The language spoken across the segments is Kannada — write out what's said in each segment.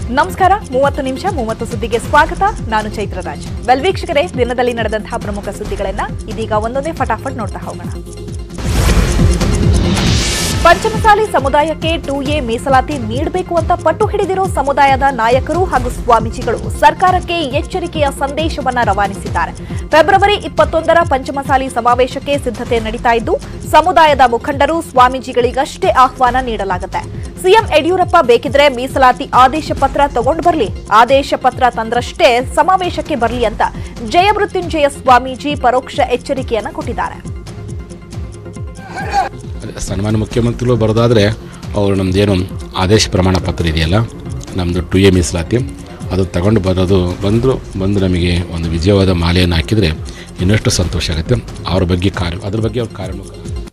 ನಮಸ್ಕಾರ ಮೂವತ್ತು ನಿಮಿಷ ಮೂವತ್ತು ಸುದ್ದಿಗೆ ಸ್ವಾಗತ ನಾನು ಚೈತ್ರರಾಜ್ ವೆಲ್ ವೀಕ್ಷಕರೇ ದಿನದಲ್ಲಿ ನಡೆದಂತಹ ಪ್ರಮುಖ ಸುದ್ದಿಗಳನ್ನ ಇದೀಗ ಒಂದೊಂದೇ ಫಟಾಫಟ್ ನೋಡ್ತಾ ಹೋಗೋಣ ಪಂಚಮಸಾಲಿ ಸಮುದಾಯಕ್ಕೆ ಟೂ ಎ ಮೀಸಲಾತಿ ನೀಡಬೇಕು ಅಂತ ಪಟ್ಟು ಹಿಡಿದಿರೋ ಸಮುದಾಯದ ನಾಯಕರು ಹಾಗೂ ಸ್ವಾಮೀಜಿಗಳು ಸರ್ಕಾರಕ್ಕೆ ಎಚ್ಚರಿಕೆಯ ಸಂದೇಶವನ್ನ ರವಾನಿಸಿದ್ದಾರೆ ಫೆಬ್ರವರಿ ಇಪ್ಪತ್ತೊಂದರ ಪಂಚಮಸಾಲಿ ಸಮಾವೇಶಕ್ಕೆ ಸಿದ್ಧತೆ ನಡೀತಾ ಇದ್ದು ಸಮುದಾಯದ ಮುಖಂಡರು ಸ್ವಾಮೀಜಿಗಳಿಗಷ್ಟೇ ಆಹ್ವಾನ ನೀಡಲಾಗುತ್ತೆ ಸಿಎಂ ಯಡಿಯೂರಪ್ಪ ಬೇಕಿದ್ರೆ ಮೀಸಲಾತಿ ಆದೇಶ ಪತ್ರ ತಗೊಂಡು ಬರಲಿ ಆದೇಶ ಪತ್ರ ತಂದ್ರಷ್ಟೇ ಸಮಾವೇಶಕ್ಕೆ ಬರಲಿ ಅಂತ ಜಯಮೃತ್ಯುಂಜಯ ಸ್ವಾಮೀಜಿ ಪರೋಕ್ಷ ಎಚ್ಚರಿಕೆಯನ್ನ ಕೊಟ್ಟಿದ್ದಾರೆ ಸನ್ಮಾನ್ಯ ಮುಖ್ಯಮಂತ್ರಿಗಳು ಬರೋದಾದರೆ ಅವರು ನಮ್ಮದೇನು ಆದೇಶ ಪ್ರಮಾಣ ಪತ್ರ ಇದೆಯಲ್ಲ ನಮ್ಮದು ಟು ಎ ಮೀಸಲಾತಿ ಅದು ತಗೊಂಡು ಬರೋದು ಬಂದರು ಬಂದು ನಮಗೆ ಒಂದು ವಿಜಯವಾದ ಮಾಲೆಯನ್ನು ಹಾಕಿದರೆ ಇನ್ನಷ್ಟು ಸಂತೋಷ ಆಗುತ್ತೆ ಅವ್ರ ಬಗ್ಗೆ ಕಾರ್ಯ ಅದ್ರ ಬಗ್ಗೆ ಅವ್ರ ಕಾರ್ಯೋನ್ಮುಖ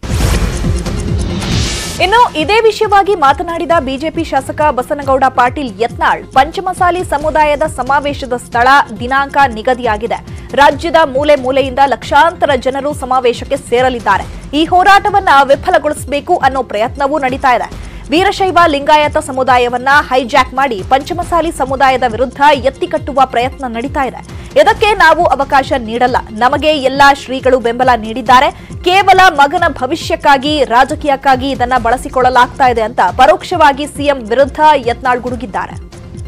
ಇನ್ನು ಇದೇ ವಿಷಯವಾಗಿ ಮಾತನಾಡಿದ ಬಿಜೆಪಿ ಶಾಸಕ ಬಸನಗೌಡ ಪಾಟೀಲ್ ಯತ್ನಾಳ್ ಪಂಚಮಸಾಲಿ ಸಮುದಾಯದ ಸಮಾವೇಶದ ಸ್ಥಳ ದಿನಾಂಕ ನಿಗದಿಯಾಗಿದೆ ರಾಜ್ಯದ ಮೂಲೆ ಮೂಲೆಯಿಂದ ಲಕ್ಷಾಂತರ ಜನರು ಸಮಾವೇಶಕ್ಕೆ ಸೇರಲಿದ್ದಾರೆ ಈ ಹೋರಾಟವನ್ನ ವಿಫಲಗೊಳಿಸಬೇಕು ಅನ್ನೋ ಪ್ರಯತ್ನವೂ ನಡೀತಾ ಇದೆ ವೀರಶೈವ ಲಿಂಗಾಯತ ಸಮುದಾಯವನ್ನ ಹೈಜಾಕ್ ಮಾಡಿ ಪಂಚಮಸಾಲಿ ಸಮುದಾಯದ ವಿರುದ್ಧ ಎತ್ತಿಕಟ್ಟುವ ಪ್ರಯತ್ನ ನಡೀತಾ ಇದೆ ಇದಕ್ಕೆ ನಾವು ಅವಕಾಶ ನೀಡಲ್ಲ ನಮಗೆ ಎಲ್ಲಾ ಶ್ರೀಗಳು ಬೆಂಬಲ ನೀಡಿದ್ದಾರೆ ಕೇವಲ ಮಗನ ಭವಿಷ್ಯಕ್ಕಾಗಿ ರಾಜಕೀಯಕ್ಕಾಗಿ ಇದನ್ನ ಬಳಸಿಕೊಳ್ಳಲಾಗ್ತಾ ಇದೆ ಅಂತ ಪರೋಕ್ಷವಾಗಿ ಸಿಎಂ ವಿರುದ್ಧ ಯತ್ನಾಳ್ ಗುಡುಗಿದ್ದಾರೆ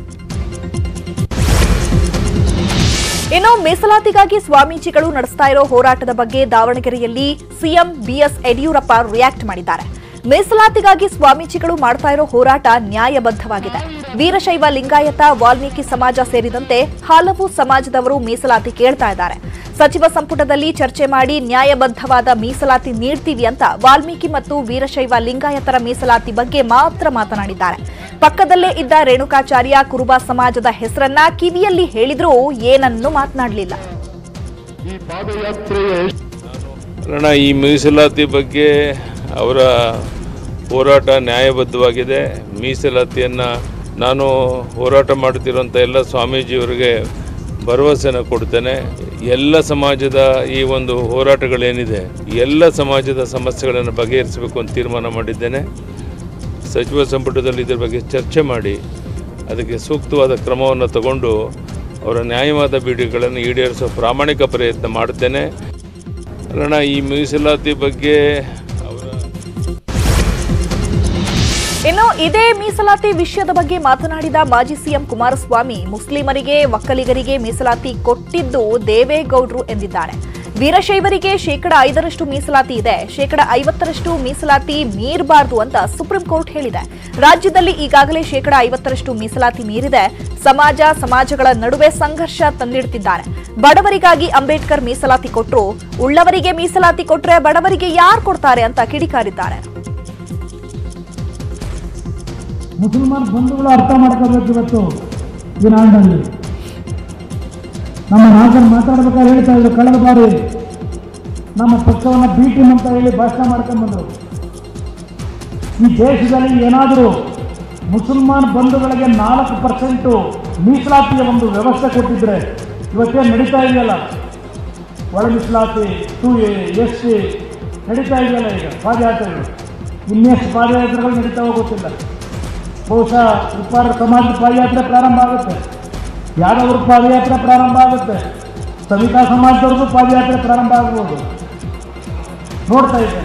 ಇನ್ನು ಮೀಸಲಾತಿಗಾಗಿ ಸ್ವಾಮೀಜಿಗಳು ನಡೆಸ್ತಾ ಇರೋ ಹೋರಾಟದ ಬಗ್ಗೆ ದಾವಣಗೆರೆಯಲ್ಲಿ ಸಿಎಂ ಬಿಎಸ್ ಯಡಿಯೂರಪ್ಪ ರಿಯಾಕ್ಟ್ ಮಾಡಿದ್ದಾರೆ ಮೀಸಲಾತಿಗಾಗಿ ಸ್ವಾಮೀಜಿಗಳು ಮಾಡ್ತಾ ಇರೋ ಹೋರಾಟ ನ್ಯಾಯಬದ್ಧವಾಗಿದೆ ವೀರಶೈವ ಲಿಂಗಾಯತ ವಾಲ್ಮೀಕಿ ಸಮಾಜ ಸೇರಿದಂತೆ ಹಲವು ಸಮಾಜದವರು ಮೀಸಲಾತಿ ಕೇಳ್ತಾ ಇದ್ದಾರೆ ಸಚಿವ ಸಂಪುಟದಲ್ಲಿ ಚರ್ಚೆ ಮಾಡಿ ನ್ಯಾಯಬದ್ಧವಾದ ಮೀಸಲಾತಿ ನೀಡ್ತೀವಿ ಅಂತ ವಾಲ್ಮೀಕಿ ಮತ್ತು ವೀರಶೈವ ಲಿಂಗಾಯತರ ಮೀಸಲಾತಿ ಬಗ್ಗೆ ಮಾತ್ರ ಮಾತನಾಡಿದ್ದಾರೆ ಪಕ್ಕದಲ್ಲೇ ಇದ್ದ ರೇಣುಕಾಚಾರ್ಯ ಕುರುಬ ಸಮಾಜದ ಹೆಸರನ್ನ ಕಿವಿಯಲ್ಲಿ ಹೇಳಿದ್ರೂ ಏನನ್ನೂ ಮಾತನಾಡಲಿಲ್ಲ ಕಾರಣ ಈ ಮೀಸಲಾತಿ ಬಗ್ಗೆ ಅವರ ಹೋರಾಟ ನ್ಯಾಯಬದ್ಧವಾಗಿದೆ ಮೀಸಲಾತಿಯನ್ನು ನಾನು ಹೋರಾಟ ಮಾಡುತ್ತಿರುವಂಥ ಎಲ್ಲ ಸ್ವಾಮೀಜಿಯವರಿಗೆ ಭರವಸೆನ ಕೊಡ್ತೇನೆ ಎಲ್ಲ ಸಮಾಜದ ಈ ಒಂದು ಹೋರಾಟಗಳೇನಿದೆ ಎಲ್ಲ ಸಮಾಜದ ಸಮಸ್ಯೆಗಳನ್ನು ಬಗೆಹರಿಸಬೇಕು ಅಂತ ತೀರ್ಮಾನ ಮಾಡಿದ್ದೇನೆ ಸಚಿವ ಸಂಪುಟದಲ್ಲಿ ಇದರ ಬಗ್ಗೆ ಚರ್ಚೆ ಮಾಡಿ ಅದಕ್ಕೆ ಸೂಕ್ತವಾದ ಕ್ರಮವನ್ನು ತಗೊಂಡು ಅವರ ನ್ಯಾಯವಾದ ಬೇಡಿಕೆಗಳನ್ನು ಈಡೇರಿಸುವ ಪ್ರಾಮಾಣಿಕ ಪ್ರಯತ್ನ ಮಾಡುತ್ತೇನೆ ಕಾರಣ ಈ ಮೀಸಲಾತಿ ಬಗ್ಗೆ ಅವರ ಇನ್ನು ಇದೇ ಮೀಸಲಾತಿ ವಿಷಯದ ಬಗ್ಗೆ ಮಾತನಾಡಿದ ಮಾಜಿ ಸಿಎಂ ಕುಮಾರಸ್ವಾಮಿ ಮುಸ್ಲಿಮರಿಗೆ ಒಕ್ಕಲಿಗರಿಗೆ ಮೀಸಲಾತಿ ಕೊಟ್ಟಿದ್ದು ದೇವೇಗೌಡರು ಎಂದಿದ್ದಾರೆ ವೀರಶೈವರಿಗೆ ಶೇಕಡ ಐದರಷ್ಟು ಮೀಸಲಾತಿ ಇದೆ ಶೇಕಡ ಐವತ್ತರಷ್ಟು ಮೀಸಲಾತಿ ಮೀರಬಾರದು ಅಂತ ಸುಪ್ರೀಂ ಕೋರ್ಟ್ ಹೇಳಿದೆ ರಾಜ್ಯದಲ್ಲಿ ಈಗಾಗಲೇ ಶೇಕಡ ಐವತ್ತರಷ್ಟು ಮೀಸಲಾತಿ ಮೀರಿದೆ ಸಮಾಜ ಸಮಾಜಗಳ ನಡುವೆ ಸಂಘರ್ಷ ತಂದಿಡ್ತಿದ್ದಾರೆ ಬಡವರಿಗಾಗಿ ಅಂಬೇಡ್ಕರ್ ಮೀಸಲಾತಿ ಕೊಟ್ಟರು ಉಳ್ಳವರಿಗೆ ಮೀಸಲಾತಿ ಕೊಟ್ರೆ ಬಡವರಿಗೆ ಯಾರು ಕೊಡ್ತಾರೆ ಅಂತ ಕಿಡಿಕಾರಿದ್ದಾರೆ ಮುಸಲ್ಮಾನ್ ಬಂಧುಗಳು ಅರ್ಥ ಮಾಡ್ಕೋಬೇಕು ಇವತ್ತು ಈ ನಾಡಿನಲ್ಲಿ ನಮ್ಮ ನಾಗರು ಮಾತಾಡ್ಬೇಕಾದ್ರೆ ಹೇಳ್ತಾ ಇದ್ರು ಕಳೆದ ಬಾರಿ ನಮ್ಮ ಪಕ್ಷವನ್ನು ಬಿ ಟೀಮ್ ಅಂತ ಹೇಳಿ ಭಾಷಣ ಮಾಡ್ಕೊಂಡ್ಬಂದರು ಈ ದೇಶದಲ್ಲಿ ಏನಾದರೂ ಮುಸಲ್ಮಾನ್ ಬಂಧುಗಳಿಗೆ ನಾಲ್ಕು ಪರ್ಸೆಂಟು ಮೀಸಲಾತಿಯ ಒಂದು ವ್ಯವಸ್ಥೆ ಕೊಟ್ಟಿದ್ರೆ ಇವತ್ತೇನು ನಡೀತಾ ಇದೆಯಲ್ಲ ಒಳ ಮೀಸಲಾತಿ ಟು ಎ ಎಸ್ ಸಿ ನಡೀತಾ ಇದೆಯಲ್ಲ ಈಗ ಪಾದಯಾತ್ರೆಗಳು ಇನ್ನೆಷ್ಟು ಪಾದಯಾತ್ರೆಗಳು ನಡೀತಾವೋ ಗೊತ್ತಿಲ್ಲ ಬಹುಶಃ ಉಪ್ಪಾರ ಸಮಾಜದ ಪಾದಯಾತ್ರೆ ಪ್ರಾರಂಭ ಆಗುತ್ತೆ ಯಾದವ್ರ ಪಾದಯಾತ್ರೆ ಪ್ರಾರಂಭ ಆಗುತ್ತೆ ಸವಿತಾ ಸಮಾಜದವ್ರಿಗೂ ಪಾದಯಾತ್ರೆ ಪ್ರಾರಂಭ ಆಗ್ಬೋದು ನೋಡ್ತಾ ಇದ್ದೇನೆ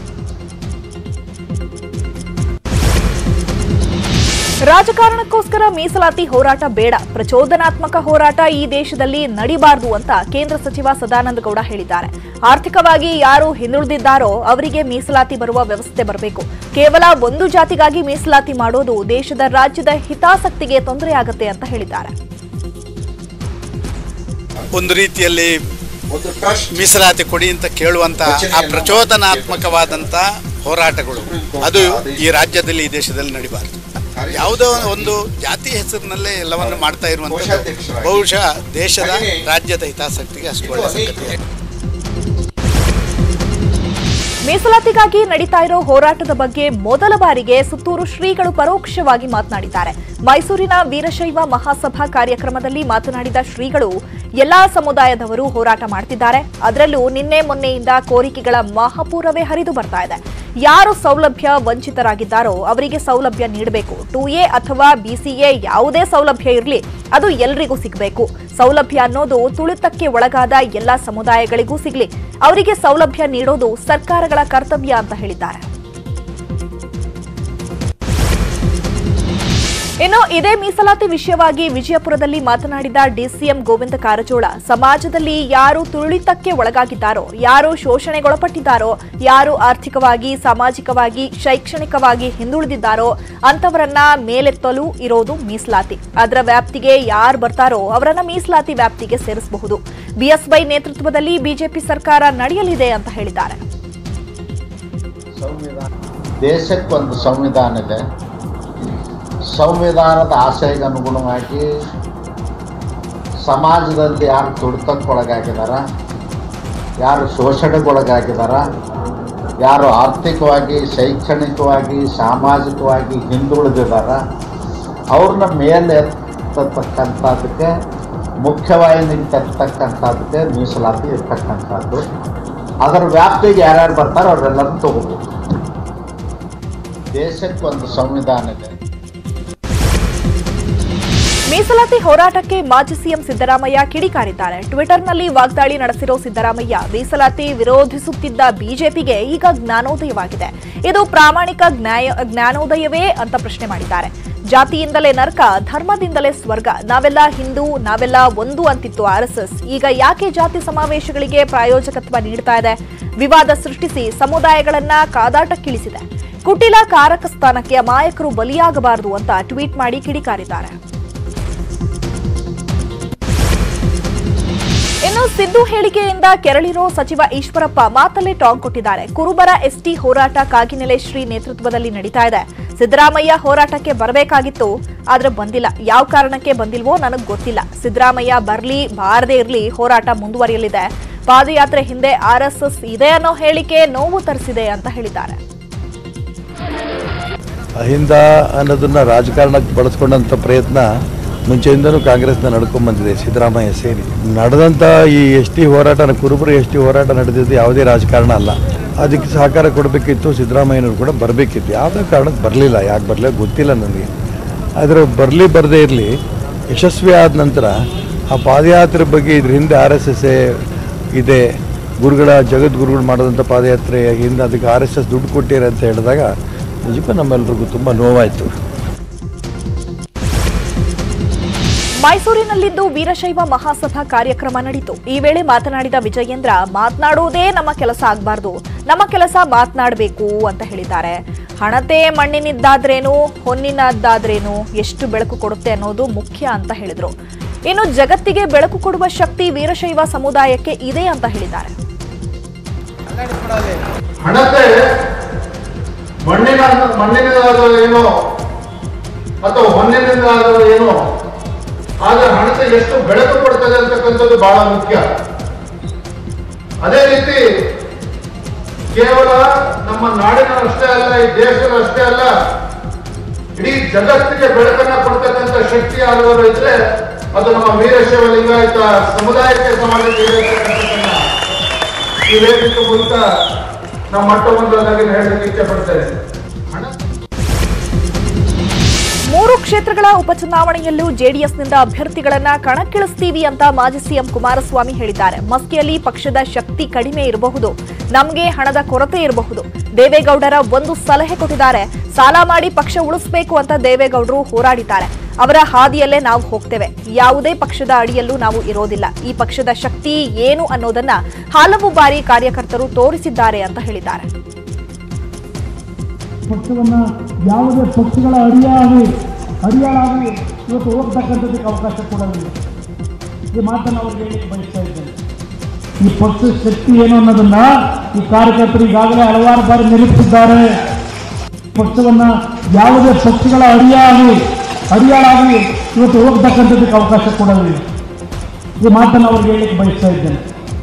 ರಾಜಕಾರಣಕ್ಕೋಸ್ಕರ ಮೀಸಲಾತಿ ಹೋರಾಟ ಬೇಡ ಪ್ರಚೋದನಾತ್ಮಕ ಹೋರಾಟ ಈ ದೇಶದಲ್ಲಿ ನಡಿಬಾರದು ಅಂತ ಕೇಂದ್ರ ಸಚಿವ ಸದಾನಂದ ಗೌಡ ಹೇಳಿದ್ದಾರೆ ಆರ್ಥಿಕವಾಗಿ ಯಾರು ಹಿಂದುಳಿದಿದ್ದಾರೋ ಅವರಿಗೆ ಮೀಸಲಾತಿ ಬರುವ ವ್ಯವಸ್ಥೆ ಬರಬೇಕು ಕೇವಲ ಒಂದು ಜಾತಿಗಾಗಿ ಮೀಸಲಾತಿ ಮಾಡೋದು ದೇಶದ ರಾಜ್ಯದ ಹಿತಾಸಕ್ತಿಗೆ ತೊಂದರೆಯಾಗುತ್ತೆ ಅಂತ ಹೇಳಿದ್ದಾರೆ ಒಂದು ರೀತಿಯಲ್ಲಿ ಮೀಸಲಾತಿ ಕೊಡಿ ಅಂತ ಕೇಳುವಂತ ಆ ಪ್ರಚೋದನಾತ್ಮಕವಾದಂತ ಹೋರಾಟಗಳು ಅದು ಈ ರಾಜ್ಯದಲ್ಲಿ ಈ ದೇಶದಲ್ಲಿ ನಡಿಬಾರದು ಯಾವುದೋ ಒಂದು ಜಾತಿ ಹೆಸರಿನಲ್ಲೇ ಎಲ್ಲವನ್ನು ಮಾಡ್ತಾ ಇರುವಂಥದ್ದು ಬಹುಶಃ ದೇಶದ ರಾಜ್ಯದ ಹಿತಾಸಕ್ತಿಗೆ ಅಷ್ಟು ಒಳ್ಳೆಯ ಸಂಗತಿ ಮೀಸಲಾತಿಗಾಗಿ ನಡೀತಾ ಇರೋ ಹೋರಾಟದ ಬಗ್ಗೆ ಮೊದಲ ಬಾರಿಗೆ ಸುತ್ತೂರು ಶ್ರೀಗಳು ಪರೋಕ್ಷವಾಗಿ ಮಾತನಾಡಿದ್ದಾರೆ ಮೈಸೂರಿನ ವೀರಶೈವ ಮಹಾಸಭಾ ಕಾರ್ಯಕ್ರಮದಲ್ಲಿ ಮಾತನಾಡಿದ ಶ್ರೀಗಳು ಎಲ್ಲಾ ಸಮುದಾಯದವರು ಹೋರಾಟ ಮಾಡ್ತಿದ್ದಾರೆ ಅದರಲ್ಲೂ ನಿನ್ನೆ ಮೊನ್ನೆಯಿಂದ ಕೋರಿಕೆಗಳ ಮಹಾಪೂರವೇ ಹರಿದು ಬರ್ತಾ ಇದೆ ಯಾರು ಸೌಲಭ್ಯ ವಂಚಿತರಾಗಿದ್ದಾರೋ ಅವರಿಗೆ ಸೌಲಭ್ಯ ನೀಡಬೇಕು ಟು ಎ ಅಥವಾ ಬಿಸಿಎ ಯಾವುದೇ ಸೌಲಭ್ಯ ಇರಲಿ ಅದು ಎಲ್ರಿಗೂ ಸಿಗಬೇಕು ಸೌಲಭ್ಯ ಅನ್ನೋದು ತುಳಿತಕ್ಕೆ ಒಳಗಾದ ಎಲ್ಲಾ ಸಮುದಾಯಗಳಿಗೂ ಸಿಗಲಿ ಅವರಿಗೆ ಸೌಲಭ್ಯ ನೀಡೋದು ಸರ್ಕಾರಗಳ ಕರ್ತವ್ಯ ಅಂತ ಹೇಳಿದ್ದಾರೆ ಇನ್ನು ಇದೇ ಮೀಸಲಾತಿ ವಿಷಯವಾಗಿ ವಿಜಯಪುರದಲ್ಲಿ ಮಾತನಾಡಿದ ಡಿಸಿಎಂ ಗೋವಿಂದ ಕಾರಜೋಳ ಸಮಾಜದಲ್ಲಿ ಯಾರು ತುಳಿತಕ್ಕೆ ಒಳಗಾಗಿದ್ದಾರೋ ಯಾರು ಶೋಷಣೆಗೊಳಪಟ್ಟಿದ್ದಾರೋ ಯಾರು ಆರ್ಥಿಕವಾಗಿ ಸಾಮಾಜಿಕವಾಗಿ ಶೈಕ್ಷಣಿಕವಾಗಿ ಹಿಂದುಳಿದಿದ್ದಾರೋ ಅಂತವರನ್ನ ಮೇಲೆತ್ತಲು ಇರೋದು ಮೀಸಲಾತಿ ಅದರ ವ್ಯಾಪ್ತಿಗೆ ಯಾರು ಬರ್ತಾರೋ ಅವರನ್ನ ಮೀಸಲಾತಿ ವ್ಯಾಪ್ತಿಗೆ ಸೇರಿಸಬಹುದು ಬಿಎಸ್ವೈ ನೇತೃತ್ವದಲ್ಲಿ ಬಿಜೆಪಿ ಸರ್ಕಾರ ನಡೆಯಲಿದೆ ಅಂತ ಹೇಳಿದ್ದಾರೆ ಸಂವಿಧಾನ ದೇಶಕ್ಕೊಂದು ಸಂವಿಧಾನ ಇದೆ ಸಂವಿಧಾನದ ಆಶಯಕ್ಕೆ ಅನುಗುಣವಾಗಿ ಸಮಾಜದಲ್ಲಿ ಯಾರು ತುಳಿತಕ್ಕೊಳಗಾಗಿದಾರ ಯಾರು ಶೋಷಣೆಗೊಳಗಾಗಿದಾರ ಯಾರು ಆರ್ಥಿಕವಾಗಿ ಶೈಕ್ಷಣಿಕವಾಗಿ ಸಾಮಾಜಿಕವಾಗಿ ಹಿಂದುಳಿದಿದಾರ ಅವ್ರನ್ನ ಮೇಲೆ ಎತ್ತತಕ್ಕಂಥದ್ದಕ್ಕೆ ಮುಖ್ಯವಾಹಿನಿಗೆ ತರ್ತಕ್ಕಂಥದ್ದಕ್ಕೆ ಮೀಸಲಾತಿ ಇರ್ತಕ್ಕಂಥದ್ದು ಅದರ ವ್ಯಾಪ್ತಿಗೆ ಯಾರ್ಯಾರು ಬರ್ತಾರೋ ಅವರೆಲ್ಲರೂ ತಗೋಬೇಕು ದೇಶಕ್ಕೆ ಒಂದು ಸಂವಿಧಾನ ಇದೆ ಮೀಸಲಾತಿ ಹೋರಾಟಕ್ಕೆ ಮಾಜಿ ಸಿಎಂ ಸಿದ್ದರಾಮಯ್ಯ ಕಿಡಿಕಾರಿದ್ದಾರೆ ಟ್ವಿಟರ್ನಲ್ಲಿ ವಾಗ್ದಾಳಿ ನಡೆಸಿರೋ ಸಿದ್ದರಾಮಯ್ಯ ಮೀಸಲಾತಿ ವಿರೋಧಿಸುತ್ತಿದ್ದ ಬಿಜೆಪಿಗೆ ಈಗ ಜ್ಞಾನೋದಯವಾಗಿದೆ ಇದು ಪ್ರಾಮಾಣಿಕ ಜ್ಞಾಯ- ಜ್ಞಾನೋದಯವೇ ಅಂತ ಪ್ರಶ್ನೆ ಮಾಡಿದ್ದಾರೆ ಜಾತಿಯಿಂದಲೇ ನರಕ ಧರ್ಮದಿಂದಲೇ ಸ್ವರ್ಗ ನಾವೆಲ್ಲ ಹಿಂದೂ ನಾವೆಲ್ಲ ಒಂದು ಅಂತಿತ್ತು ಆರ್ಎಸ್ಎಸ್ ಈಗ ಯಾಕೆ ಜಾತಿ ಸಮಾವೇಶಗಳಿಗೆ ಪ್ರಾಯೋಜಕತ್ವ ನೀಡ್ತಾ ಇದೆ ವಿವಾದ ಸೃಷ್ಟಿಸಿ ಸಮುದಾಯಗಳನ್ನ ಕಾದಾಟಕ್ಕಿಳಿಸಿದೆ ಕುಟಿಲ ಕಾರಕ ಸ್ಥಾನಕ್ಕೆ ಅಮಾಯಕರು ಬಲಿಯಾಗಬಾರದು ಅಂತ ಟ್ವೀಟ್ ಮಾಡಿ ಕಿಡಿಕಾರಿದ್ದಾರೆ ಇನ್ನು ಸಿದ್ದು ಹೇಳಿಕೆಯಿಂದ ಕೆರಳಿರೋ ಸಚಿವ ಈಶ್ವರಪ್ಪ ಮಾತಲ್ಲೇ ಟಾಂಗ್ ಕೊಟ್ಟಿದ್ದಾರೆ ಕುರುಬರ ಎಸ್ಟಿ ಹೋರಾಟ ಕಾಗಿನೆಲೆ ಶ್ರೀ ನೇತೃತ್ವದಲ್ಲಿ ನಡೀತಾ ಇದೆ ಸಿದ್ದರಾಮಯ್ಯ ಹೋರಾಟಕ್ಕೆ ಬರಬೇಕಾಗಿತ್ತು ಆದ್ರೆ ಬಂದಿಲ್ಲ ಯಾವ ಕಾರಣಕ್ಕೆ ಬಂದಿಲ್ವೋ ನನಗ್ ಗೊತ್ತಿಲ್ಲ ಸಿದ್ದರಾಮಯ್ಯ ಬರ್ಲಿ ಬಾರದೇ ಇರ್ಲಿ ಹೋರಾಟ ಮುಂದುವರಿಯಲಿದೆ ಪಾದಯಾತ್ರೆ ಹಿಂದೆ ಆರ್ಎಸ್ಎಸ್ ಇದೆ ಅನ್ನೋ ಹೇಳಿಕೆ ನೋವು ತರಿಸಿದೆ ಅಂತ ಹೇಳಿದ್ದಾರೆ ಅಹಿಂದ ಅನ್ನೋದನ್ನ ರಾಜಕಾರಣಕ್ಕೆ ಬಳಸ್ಕೊಂಡಂಥ ಪ್ರಯತ್ನ ಮುಂಚೆಯಿಂದನೂ ಕಾಂಗ್ರೆಸ್ನ ನಡ್ಕೊಂಡ್ ಬಂದಿದೆ ಸಿದ್ದರಾಮಯ್ಯ ಸೇರಿ ನಡೆದಂಥ ಈ ಎಸ್ ಟಿ ಹೋರಾಟ ಕುರುಬರು ಎಸ್ ಟಿ ಹೋರಾಟ ನಡೆದಿದ್ದು ಯಾವುದೇ ರಾಜಕಾರಣ ಅಲ್ಲ ಅದಕ್ಕೆ ಸಹಕಾರ ಕೊಡಬೇಕಿತ್ತು ಸಿದ್ದರಾಮಯ್ಯನವರು ಕೂಡ ಬರಬೇಕಿತ್ತು ಯಾವುದೇ ಕಾರಣಕ್ಕೆ ಬರಲಿಲ್ಲ ಯಾಕೆ ಬರಲಿಲ್ಲ ಗೊತ್ತಿಲ್ಲ ನನಗೆ ಆದರೆ ಬರಲಿ ಬರದೇ ಇರಲಿ ಯಶಸ್ವಿ ಆದ ನಂತರ ಆ ಪಾದಯಾತ್ರೆ ಬಗ್ಗೆ ಇದ್ರ ಹಿಂದೆ ಆರ್ ಎಸ್ ಎಸ್ ಇದೆ ಗುರುಗಳ ಜಗದ್ಗುರುಗಳು ಮಾಡೋದಂಥ ಪಾದಯಾತ್ರೆ ಹಿಂದೆ ಅದಕ್ಕೆ ಆರ್ ಎಸ್ ಎಸ್ ದುಡ್ಡು ಕೊಟ್ಟಿರ ಅಂತ ಹೇಳಿದಾಗ ನಿಜಕ್ಕೂ ನಮ್ಮೆಲ್ರಿಗೂ ತುಂಬ ನೋವಾಯಿತು ಮೈಸೂರಿನಲ್ಲಿಂದು ವೀರಶೈವ ಮಹಾಸಭಾ ಕಾರ್ಯಕ್ರಮ ನಡೆಯಿತು ಈ ವೇಳೆ ಮಾತನಾಡಿದ ವಿಜಯೇಂದ್ರ ಮಾತನಾಡುವುದೇ ನಮ್ಮ ಕೆಲಸ ಆಗಬಾರ್ದು ನಮ್ಮ ಕೆಲಸ ಮಾತನಾಡಬೇಕು ಅಂತ ಹೇಳಿದ್ದಾರೆ ಹಣತೆ ಮಣ್ಣಿನಿದ್ದಾದ್ರೇನು ಹೊನ್ನಿನದ್ದಾದ್ರೇನು ಎಷ್ಟು ಬೆಳಕು ಕೊಡುತ್ತೆ ಅನ್ನೋದು ಮುಖ್ಯ ಅಂತ ಹೇಳಿದ್ರು ಇನ್ನು ಜಗತ್ತಿಗೆ ಬೆಳಕು ಕೊಡುವ ಶಕ್ತಿ ವೀರಶೈವ ಸಮುದಾಯಕ್ಕೆ ಇದೆ ಅಂತ ಹೇಳಿದ್ದಾರೆ ಹಣತೆ ಮಣ್ಣಿನ ಮಣ್ಣಿನದಾದರೂ ಏನೋ ಅಥವಾ ಹೊನ್ನಿನಿಂದಾದರೂ ಏನೋ ಆದ್ರೆ ಹಣತೆ ಎಷ್ಟು ಬೆಳಕು ಕೊಡ್ತದೆ ಅಂತಕ್ಕಂಥದ್ದು ಬಹಳ ಮುಖ್ಯ ಅದೇ ರೀತಿ ಕೇವಲ ನಮ್ಮ ನಾಡಿನ ಅಷ್ಟೇ ಅಲ್ಲ ಈ ದೇಶದ ಅಷ್ಟೇ ಅಲ್ಲ ಇಡೀ ಜಗತ್ತಿಗೆ ಬೆಳಕನ್ನ ಕೊಡ್ತಕ್ಕಂಥ ಶಕ್ತಿ ಯಾರಾದರೂ ಇದ್ರೆ ಅದು ನಮ್ಮ ವೀರಶೈವ ಲಿಂಗಾಯತ ಸಮುದಾಯಕ್ಕೆ ಸಮಾಜಕ್ಕೆ ಇದೆ ಅಂತಕ್ಕಂಥದ್ದನ್ನ ಈ ವೇದಿಕೆ ಮೂಲಕ ನಮ್ಮ ಮಟ್ಟವೊಂದನ್ನಾಗಿ ಹೇಳಲಿಕ್ಕೆ ಇಚ್ಛೆ ಪಡ್ತೇನೆ ಹಣ ಮೂರು ಕ್ಷೇತ್ರಗಳ ಉಪಚುನಾವಣೆಯಲ್ಲೂ ಜೆಡಿಎಸ್ನಿಂದ ಅಭ್ಯರ್ಥಿಗಳನ್ನ ಕಣಕ್ಕಿಳಿಸ್ತೀವಿ ಅಂತ ಮಾಜಿ ಸಿಎಂ ಕುಮಾರಸ್ವಾಮಿ ಹೇಳಿದ್ದಾರೆ ಮಸ್ಕಿಯಲ್ಲಿ ಪಕ್ಷದ ಶಕ್ತಿ ಕಡಿಮೆ ಇರಬಹುದು ನಮಗೆ ಹಣದ ಕೊರತೆ ಇರಬಹುದು ದೇವೇಗೌಡರ ಒಂದು ಸಲಹೆ ಕೊಟ್ಟಿದ್ದಾರೆ ಸಾಲ ಮಾಡಿ ಪಕ್ಷ ಉಳಿಸಬೇಕು ಅಂತ ದೇವೇಗೌಡರು ಹೋರಾಡಿದ್ದಾರೆ ಅವರ ಹಾದಿಯಲ್ಲೇ ನಾವು ಹೋಗ್ತೇವೆ ಯಾವುದೇ ಪಕ್ಷದ ಅಡಿಯಲ್ಲೂ ನಾವು ಇರೋದಿಲ್ಲ ಈ ಪಕ್ಷದ ಶಕ್ತಿ ಏನು ಅನ್ನೋದನ್ನ ಹಲವು ಬಾರಿ ಕಾರ್ಯಕರ್ತರು ತೋರಿಸಿದ್ದಾರೆ ಅಂತ ಹೇಳಿದ್ದಾರೆ ಪಕ್ಷವನ್ನ ಯಾವುದೇ ಪಕ್ಷಗಳ ಅಡಿಯಾಗಿ ಅಡಿಯಾಳಾಗಿ ಇವತ್ತು ಹೋಗ್ತಕ್ಕಂಥದ್ದಕ್ಕೆ ಅವಕಾಶ ಕೊಡೋದಿಲ್ಲ ಈ ಮಾತನ್ನು ಅವ್ರಿಗೆ ಹೇಳಲಿಕ್ಕೆ ಬಯಸ್ತಾ ಇದ್ದೇನೆ ಈ ಪಕ್ಷದ ಶಕ್ತಿ ಏನು ಅನ್ನೋದನ್ನ ಈ ಕಾರ್ಯಕರ್ತರು ಈಗಾಗಲೇ ಹಲವಾರು ಬಾರಿ ನಿರೂಪಿಸಿದ್ದಾರೆ ಪಕ್ಷವನ್ನ ಯಾವುದೇ ಪಕ್ಷಗಳ ಅಡಿಯಾಗಿ ಅಡಿಯಾಳಾಗಿ ಇವತ್ತು ಹೋಗ್ತಕ್ಕಂಥದ್ದಕ್ಕೆ ಅವಕಾಶ ಕೊಡೋದಿಲ್ಲ ಈ ಮಾತನ್ನು ಅವ್ರಿಗೆ ಹೇಳಲಿಕ್ಕೆ ಬಯಸ್ತಾ ಇದ್ದೇನೆ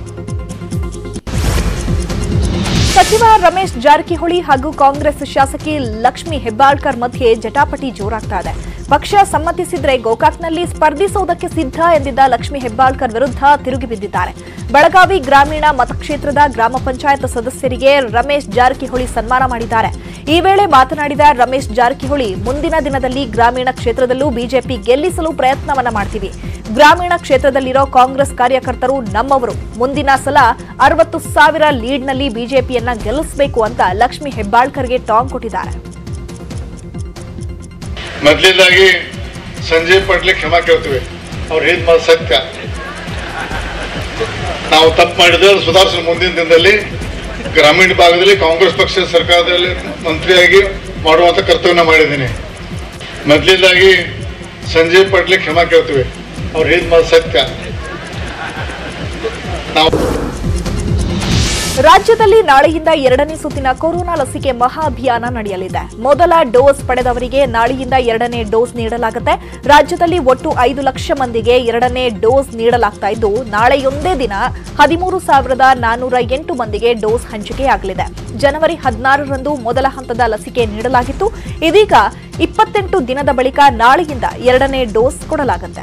ಸಚಿವ ರಮೇಶ್ ಜಾರಕಿಹೊಳಿ ಹಾಗೂ ಕಾಂಗ್ರೆಸ್ ಶಾಸಕಿ ಲಕ್ಷ್ಮಿ ಹೆಬ್ಬಾಳ್ಕರ್ ಮಧ್ಯೆ ಜಟಾಪಟಿ ಜೋರಾಗ್ತಾ ಇದೆ ಪಕ್ಷ ಸಮ್ಮತಿಸಿದ್ರೆ ಗೋಕಾಕ್ನಲ್ಲಿ ಸ್ಪರ್ಧಿಸುವುದಕ್ಕೆ ಸಿದ್ಧ ಎಂದಿದ್ದ ಲಕ್ಷ್ಮೀ ಹೆಬ್ಬಾಳ್ಕರ್ ವಿರುದ್ಧ ತಿರುಗಿ ಬಿದ್ದಿದ್ದಾರೆ ಬೆಳಗಾವಿ ಗ್ರಾಮೀಣ ಮತಕ್ಷೇತ್ರದ ಗ್ರಾಮ ಪಂಚಾಯತ್ ಸದಸ್ಯರಿಗೆ ರಮೇಶ್ ಜಾರಕಿಹೊಳಿ ಸನ್ಮಾನ ಮಾಡಿದ್ದಾರೆ ಈ ವೇಳೆ ಮಾತನಾಡಿದ ರಮೇಶ್ ಜಾರಕಿಹೊಳಿ ಮುಂದಿನ ದಿನದಲ್ಲಿ ಗ್ರಾಮೀಣ ಕ್ಷೇತ್ರದಲ್ಲೂ ಬಿಜೆಪಿ ಗೆಲ್ಲಿಸಲು ಪ್ರಯತ್ನವನ್ನ ಮಾಡ್ತೀವಿ ಗ್ರಾಮೀಣ ಕ್ಷೇತ್ರದಲ್ಲಿರೋ ಕಾಂಗ್ರೆಸ್ ಕಾರ್ಯಕರ್ತರು ನಮ್ಮವರು ಮುಂದಿನ ಸಲ ಅರವತ್ತು ಸಾವಿರ ಲೀಡ್ನಲ್ಲಿ ಬಿಜೆಪಿಯನ್ನ ಗೆಲ್ಲಿಸಬೇಕು ಅಂತ ಲಕ್ಷ್ಮೀ ಹೆಬ್ಬಾಳ್ಕರ್ಗೆ ಟಾಂಗ್ ಕೊಟ್ಟಿದ್ದಾರೆ ಮೊದಲನೇದಾಗಿ ಸಂಜಯ್ ಪಾಟ್ಲೆ ಕ್ಷಮಾ ಕೇಳ್ತೀವಿ ಅವ್ರು ಹೇಳಿದ ಮಾತು ಸತ್ಯ ನಾವು ತಪ್ಪು ಮಾಡಿದ್ರೆ ಅದು ಸುಧಾರಿಸಲು ಮುಂದಿನ ದಿನದಲ್ಲಿ ಗ್ರಾಮೀಣ ಭಾಗದಲ್ಲಿ ಕಾಂಗ್ರೆಸ್ ಪಕ್ಷದ ಸರ್ಕಾರದಲ್ಲಿ ಮಂತ್ರಿಯಾಗಿ ಮಾಡುವಂತ ಕರ್ತವ್ಯನ ಮಾಡಿದ್ದೀನಿ ಮೊದಲನೇದಾಗಿ ಸಂಜಯ್ ಪಾಟ್ಲೆ ಕ್ಷಮಾ ಕೇಳ್ತೀವಿ ಅವ್ರು ಹೇಳಿದ ಮಾತು ಸತ್ಯ ನಾವು ರಾಜ್ಯದಲ್ಲಿ ನಾಳೆಯಿಂದ ಎರಡನೇ ಸುತ್ತಿನ ಕೊರೋನಾ ಲಸಿಕೆ ಮಹಾ ಅಭಿಯಾನ ನಡೆಯಲಿದೆ ಮೊದಲ ಡೋಸ್ ಪಡೆದವರಿಗೆ ನಾಳೆಯಿಂದ ಎರಡನೇ ಡೋಸ್ ನೀಡಲಾಗುತ್ತೆ ರಾಜ್ಯದಲ್ಲಿ ಒಟ್ಟು ಐದು ಲಕ್ಷ ಮಂದಿಗೆ ಎರಡನೇ ಡೋಸ್ ನೀಡಲಾಗ್ತಾ ಇದ್ದು ನಾಳೆಯೊಂದೇ ದಿನ ಹದಿಮೂರು ಸಾವಿರದ ನಾನ್ನೂರ ಎಂಟು ಮಂದಿಗೆ ಡೋಸ್ ಹಂಚಿಕೆಯಾಗಲಿದೆ ಜನವರಿ ಹದಿನಾರರಂದು ಮೊದಲ ಹಂತದ ಲಸಿಕೆ ನೀಡಲಾಗಿತ್ತು ಇದೀಗ ಇಪ್ಪತ್ತೆಂಟು ದಿನದ ಬಳಿಕ ನಾಳೆಯಿಂದ ಎರಡನೇ ಡೋಸ್ ಕೊಡಲಾಗುತ್ತೆ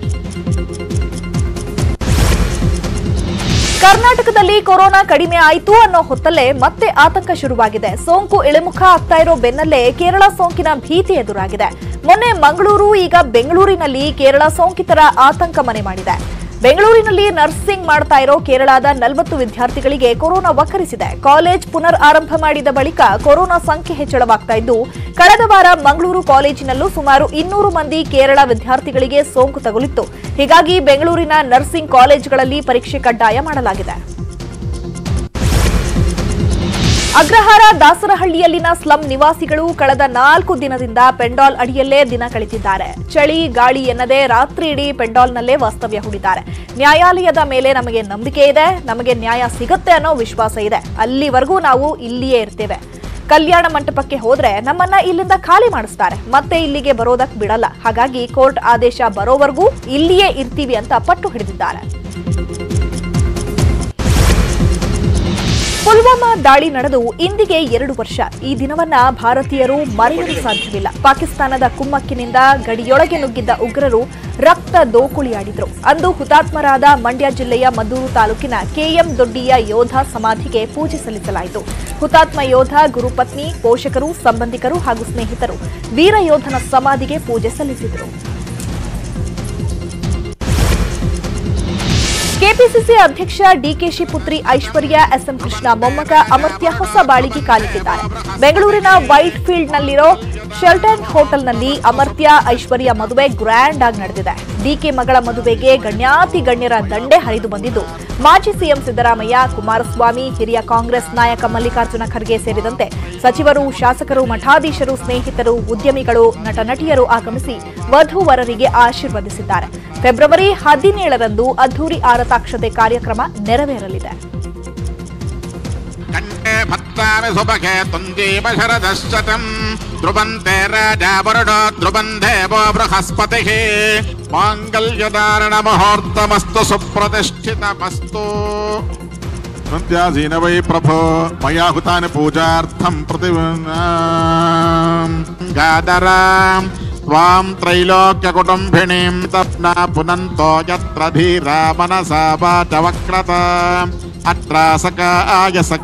ಕರ್ನಾಟಕದಲ್ಲಿ ಕೊರೋನಾ ಕಡಿಮೆ ಆಯಿತು ಅನ್ನೋ ಹೊತ್ತಲ್ಲೇ ಮತ್ತೆ ಆತಂಕ ಶುರುವಾಗಿದೆ ಸೋಂಕು ಇಳಿಮುಖ ಆಗ್ತಾ ಇರೋ ಬೆನ್ನಲ್ಲೇ ಕೇರಳ ಸೋಂಕಿನ ಭೀತಿ ಎದುರಾಗಿದೆ ಮೊನ್ನೆ ಮಂಗಳೂರು ಈಗ ಬೆಂಗಳೂರಿನಲ್ಲಿ ಕೇರಳ ಸೋಂಕಿತರ ಆತಂಕ ಮನೆ ಮಾಡಿದೆ ಬೆಂಗಳೂರಿನಲ್ಲಿ ನರ್ಸಿಂಗ್ ಮಾಡ್ತಾ ಇರೋ ಕೇರಳದ ನಲವತ್ತು ವಿದ್ಯಾರ್ಥಿಗಳಿಗೆ ಕೊರೋನಾ ವಕ್ಕರಿಸಿದೆ ಕಾಲೇಜ್ ಪುನರ್ ಆರಂಭ ಮಾಡಿದ ಬಳಿಕ ಕೊರೋನಾ ಸಂಖ್ಯೆ ಹೆಚ್ಚಳವಾಗ್ತಾ ಇದ್ದು ಕಳೆದ ವಾರ ಮಂಗಳೂರು ಕಾಲೇಜಿನಲ್ಲೂ ಸುಮಾರು ಇನ್ನೂರು ಮಂದಿ ಕೇರಳ ವಿದ್ಯಾರ್ಥಿಗಳಿಗೆ ಸೋಂಕು ತಗುಲಿತ್ತು ಹೀಗಾಗಿ ಬೆಂಗಳೂರಿನ ನರ್ಸಿಂಗ್ ಕಾಲೇಜುಗಳಲ್ಲಿ ಪರೀಕ್ಷೆ ಕಡ್ಡಾಯ ಮಾಡಲಾಗಿದೆ ಅಗ್ರಹಾರ ದಾಸರಹಳ್ಳಿಯಲ್ಲಿನ ಸ್ಲಂ ನಿವಾಸಿಗಳು ಕಳೆದ ನಾಲ್ಕು ದಿನದಿಂದ ಪೆಂಡಾಲ್ ಅಡಿಯಲ್ಲೇ ದಿನ ಕಳೆದಿದ್ದಾರೆ ಚಳಿ ಗಾಳಿ ಎನ್ನದೇ ರಾತ್ರಿ ಇಡೀ ಪೆಂಡಾಲ್ನಲ್ಲೇ ವಾಸ್ತವ್ಯ ಹೂಡಿದ್ದಾರೆ ನ್ಯಾಯಾಲಯದ ಮೇಲೆ ನಮಗೆ ನಂಬಿಕೆ ಇದೆ ನಮಗೆ ನ್ಯಾಯ ಸಿಗುತ್ತೆ ಅನ್ನೋ ವಿಶ್ವಾಸ ಇದೆ ಅಲ್ಲಿವರೆಗೂ ನಾವು ಇಲ್ಲಿಯೇ ಇರ್ತೇವೆ ಕಲ್ಯಾಣ ಮಂಟಪಕ್ಕೆ ಹೋದ್ರೆ ನಮ್ಮನ್ನ ಇಲ್ಲಿಂದ ಖಾಲಿ ಮಾಡಿಸ್ತಾರೆ ಮತ್ತೆ ಇಲ್ಲಿಗೆ ಬರೋದಕ್ ಬಿಡಲ್ಲ ಹಾಗಾಗಿ ಕೋರ್ಟ್ ಆದೇಶ ಬರೋವರೆಗೂ ಇಲ್ಲಿಯೇ ಇರ್ತೀವಿ ಅಂತ ಪಟ್ಟು ಹಿಡಿದಿದ್ದಾರೆ ಪುಲ್ವಾಮಾ ದಾಳಿ ನಡೆದು ಇಂದಿಗೆ ಎರಡು ವರ್ಷ ಈ ದಿನವನ್ನ ಭಾರತೀಯರು ಮರೆಯಲು ಸಾಧ್ಯವಿಲ್ಲ ಪಾಕಿಸ್ತಾನದ ಕುಮ್ಮಕ್ಕಿನಿಂದ ಗಡಿಯೊಳಗೆ ನುಗ್ಗಿದ್ದ ಉಗ್ರರು ರಕ್ತ ದೋಕುಳಿಯಾಡಿದ್ರು ಅಂದು ಹುತಾತ್ಮರಾದ ಮಂಡ್ಯ ಜಿಲ್ಲೆಯ ಮದ್ದೂರು ತಾಲೂಕಿನ ಕೆಎಂ ದೊಡ್ಡಿಯ ಯೋಧ ಸಮಾಧಿಗೆ ಪೂಜೆ ಸಲ್ಲಿಸಲಾಯಿತು ಹುತಾತ್ಮ ಯೋಧ ಗುರುಪತ್ನಿ ಪೋಷಕರು ಸಂಬಂಧಿಕರು ಹಾಗೂ ಸ್ನೇಹಿತರು ವೀರ ಯೋಧನ ಸಮಾಧಿಗೆ ಪೂಜೆ ಸಲ್ಲಿಸಿದರು ಕೆಪಿಸಿಸಿ ಅಧ್ಯಕ್ಷ ಡಿಕೆಶಿ ಪುತ್ರಿ ಐಶ್ವರ್ಯ ಎಸ್ಎಂ ಕೃಷ್ಣ ಮೊಮ್ಮಗ ಅಮರ್ತ್ಯ ಹೊಸ ಬಾಳಿಗೆ ಕಾಲಿಟ್ಟಿದ್ದಾರೆ ಬೆಂಗಳೂರಿನ ವೈಟ್ ಫೀಲ್ಡ್ ನಲ್ಲಿರೋ ಶೆಲ್ಟನ್ ಹೋಟೆಲ್ನಲ್ಲಿ ಅಮರ್ತ್ಯ ಐಶ್ವರ್ಯ ಮದುವೆ ಗ್ರ್ಯಾಂಡ್ ಆಗಿ ನಡೆದಿದೆ ಡಿಕೆ ಮಗಳ ಮದುವೆಗೆ ಗಣ್ಯಾತಿ ಗಣ್ಯರ ದಂಡೆ ಹರಿದು ಬಂದಿದ್ದು ಮಾಜಿ ಸಿಎಂ ಸಿದ್ದರಾಮಯ್ಯ ಕುಮಾರಸ್ವಾಮಿ ಹಿರಿಯ ಕಾಂಗ್ರೆಸ್ ನಾಯಕ ಮಲ್ಲಿಕಾರ್ಜುನ ಖರ್ಗೆ ಸೇರಿದಂತೆ ಸಚಿವರು ಶಾಸಕರು ಮಠಾಧೀಶರು ಸ್ನೇಹಿತರು ಉದ್ಯಮಿಗಳು ನಟ ನಟಿಯರು ಆಗಮಿಸಿ ವಧುವರರಿಗೆ ಆಶೀರ್ವದಿಸಿದ್ದಾರೆ ಫೆಬ್ರವರಿ ಹದಿನೇಳರಂದು ಅದ್ದೂರಿ ಆರತಾಕ್ಷತೆ ಕಾರ್ಯಕ್ರಮ ನೆರವೇರಲಿದೆ ಕಂಠೆ ಭಕ್ತಾಮಿ ಸುಭಗೆ ತುಂದೀಪ ಶರದಶತಂ ಧ್ರುವಂತೆ ರಾಜಾ ವರುಡೋ ಧ್ರುವಂದೇವೋ ಬೃಹಸ್ಪತಿಃ ಮಾಂಗಲ್ಯಧಾರಣ ಮುಹೂರ್ತಮಸ್ತು ಸುಪ್ರತಿಷ್ಠಿತಮಸ್ತು ಸಂತ್ಯಾಸೀನ ವೈ ಪ್ರಭೋ ಮಯಾ ಹುತಾನಿ ಪೂಜಾರ್ಥಂ ಪ್ರತಿ ಗಾದರಾಂ त्वां त्रैलोक्यकुटुम्बिणीं तप्ना पुनन्तो यत्र धीरा मनसा वाचवक्रत अत्रासकाय सक्